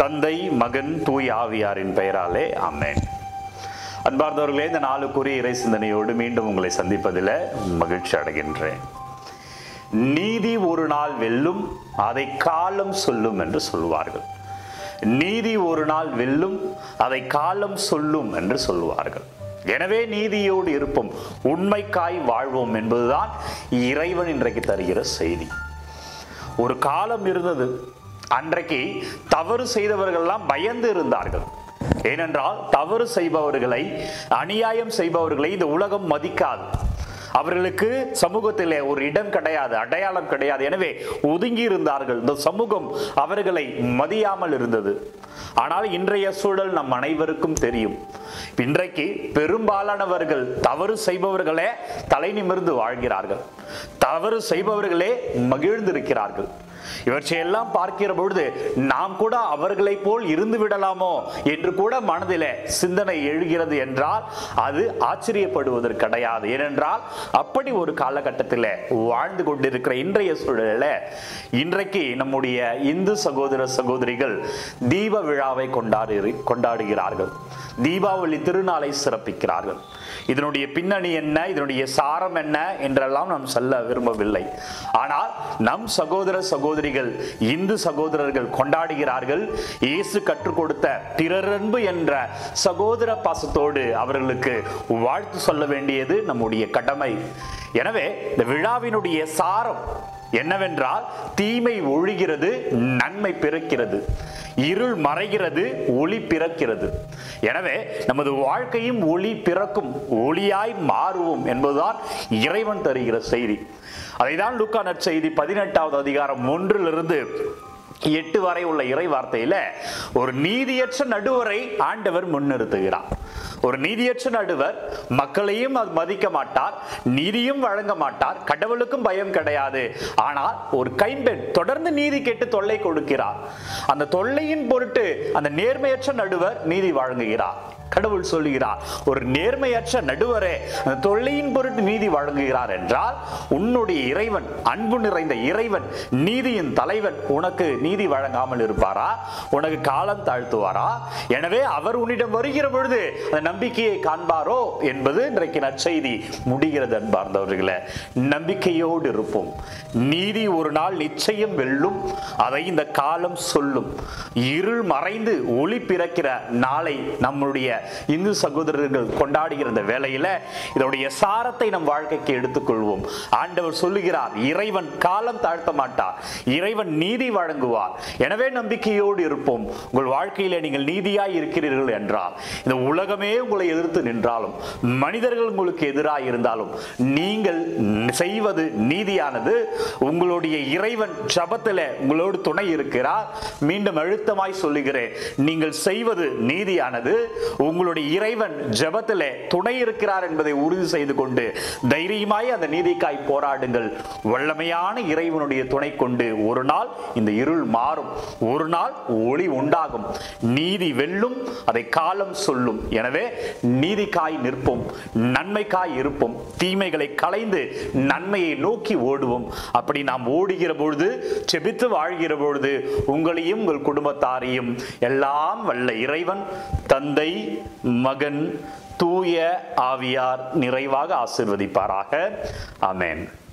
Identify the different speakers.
Speaker 1: தந்தை மகன் தூய் ஆவியாரின் பெயராலே ஆமென் அன்பார்ந்தவர்களே இந்த நாளுக்குரிய இறை சிந்தனையோடு மீண்டும் உங்களை சந்திப்பதில் மகிழ்ச்சி அடைகின்றேன் நீதி ஒரு நாள் வெல்லும் அதை காலம் சொல்லும் என்று சொல்வார்கள் நீதி ஒரு நாள் வெல்லும் அதை காலம் சொல்லும் என்று சொல்வார்கள் எனவே நீதியோடு இருப்போம் உண்மைக்காய் வாழ்வோம் என்பதுதான் இறைவன் இன்றைக்கு தருகிற செய்தி ஒரு காலம் இருந்தது அன்றைக்கு தவறு செய்தவர்கள்லாம் பயந்து இருந்தார்கள் ஏனென்றால் தவறு செய்பவர்களை அநியாயம் செய்பவர்களை இந்த உலகம் மதிக்காது அவர்களுக்கு சமூகத்திலே ஒரு இடம் கிடையாது அடையாளம் கிடையாது எனவே ஒதுங்கி இருந்தார்கள் இந்த சமூகம் அவர்களை மதியாமல் இருந்தது ஆனால் இன்றைய சூழல் நம் அனைவருக்கும் தெரியும் இன்றைக்கு பெரும்பாலானவர்கள் தவறு செய்பவர்களே தலை நிமிர்ந்து வாழ்கிறார்கள் தவறு செய்பவர்களே மகிழ்ந்திருக்கிறார்கள் இவற்றையெல்லாம் பார்க்கிற பொழுது நாம் கூட அவர்களை போல் இருந்து விடலாமோ என்று கூட மனதிலே சிந்தனை எழுகிறது என்றால் அது ஆச்சரியப்படுவதற்கு கிடையாது ஏனென்றால் அப்படி ஒரு காலகட்டத்தில் வாழ்ந்து கொண்டிருக்கிற இன்றைய சூழலில் இன்றைக்கு நம்முடைய இந்து சகோதர சகோதரிகள் தீப விழாவை கொண்டாடு கொண்டாடுகிறார்கள் தீபாவளி திருநாளை சிறப்பிக்கிறார்கள் இதனுடைய பின்னணி என்ன இதனுடைய சாரம் என்ன என்றெல்லாம் நாம் சொல்ல விரும்பவில்லை ஆனால் நம் சகோதர சகோதரிகள் இந்து சகோதரர்கள் கொண்டாடுகிறார்கள் இயேசு கற்றுக் கொடுத்த பிறரன்பு என்ற சகோதர பாசத்தோடு அவர்களுக்கு வாழ்த்து சொல்ல வேண்டியது நம்முடைய கடமை எனவே இந்த விழாவினுடைய சாரம் என்னவென்றால் தீமை ஒழிகிறது நன்மை பிறக்கிறது இருள் மறைகிறது ஒளி பிறக்கிறது எனவே நமது வாழ்க்கையும் ஒளி பிறக்கும் ஒளியாய் மாறுவோம் என்பதுதான் இறைவன் தருகிற செய்தி அதைதான் லூக்கா நற்செய்தி பதினெட்டாவது அதிகாரம் ஒன்றிலிருந்து எட்டு வரை உள்ள இறை வார்த்தையில ஒரு நீதியற்ற நடுவரை ஆண்டவர் முன்னிறுத்துகிறார் ஒரு நீதியற்ற நடுவர் மக்களையும் அது மதிக்க மாட்டார் நீதியும் வழங்க மாட்டார் கடவுளுக்கும் பயம் கிடையாது ஆனால் ஒரு கைம்பெண் தொடர்ந்து நீதி கேட்டு தொல்லை கொடுக்கிறார் அந்த தொல்லையின் பொருட்டு அந்த நேர்மையற்ற நடுவர் நீதி வழங்குகிறார் கடவுள் சொல்லுகிறார் ஒரு நேர்மையற்ற நடுவரே அந்த தொல்லையின் பொருட்டு நீதி வழங்குகிறார் என்றால் உன்னுடைய இறைவன் அன்பு நிறைந்த இறைவன் நீதியின் தலைவன் உனக்கு நீதி வழங்காமல் இருப்பாரா உனக்கு காலம் தாழ்த்துவாரா எனவே அவர் உன்னிடம் வருகிற பொழுது அந்த நம்பிக்கையை காண்பாரோ என்பது இன்றைக்கு நற்செய்தி முடிகிறது அன்பார்ந்தவர்களே நம்பிக்கையோடு இருப்போம் நீதி ஒரு நாள் நிச்சயம் வெல்லும் அதை இந்த காலம் சொல்லும் இருள் மறைந்து ஒளி பிறக்கிற நாளை நம்முடைய இந்து சகோதரர்கள் கொண்டாடுகிற இந்த வேளையில இதோடைய சாரத்தை நம் வாழ்க்கைக்கு எடுத்துக்கொள்வோம் ஆண்டவர் சொல்லுகிறார் இறைவன் காலம் தாழ்த்த மாட்டார் இறைவன் நீதி வழங்குவார் எனவே நம்பிக்கையோடு இருப்போம் உங்கள் வாழ்க்கையில நீங்கள் நீதியாய் இருக்கிறீர்கள் என்றால் இந்த உலகமே உங்களை எதிர்த்து நின்றாலும் மனிதர்கள் உங்களுக்கு எதிராக இருந்தாலும் நீங்கள் செய்வது நீதியானது உங்களுடைய இறைவன் ஜபத்தில் உங்களோடு துணை இருக்கிறார் மீண்டும் அழுத்தமாய் சொல்லுகிறேன் நீங்கள் செய்வது நீதியானது உங்களுடைய இறைவன் ஜெபத்திலே துணை இருக்கிறார் என்பதை உறுதி செய்து கொண்டு தைரியமாய் அந்த நீதிக்காய் போராடுங்கள் வல்லமையான இறைவனுடைய துணை கொண்டு ஒரு நாள் இந்த இருள் மாறும் ஒரு நாள் ஒளி உண்டாகும் நீதி வெல்லும் அதை காலம் சொல்லும் எனவே நீதிக்காய் நிற்போம் நன்மைக்காய் இருப்போம் தீமைகளை களைந்து நன்மையை நோக்கி ஓடுவோம் அப்படி நாம் ஓடுகிற பொழுது செபித்து வாழ்கிற பொழுது உங்களையும் உங்கள் குடும்பத்தாரையும் எல்லாம் வல்ல இறைவன் தந்தை மகன் தூய ஆவியார் நிறைவாக ஆசிர்வதிப்பாராக ஆமென்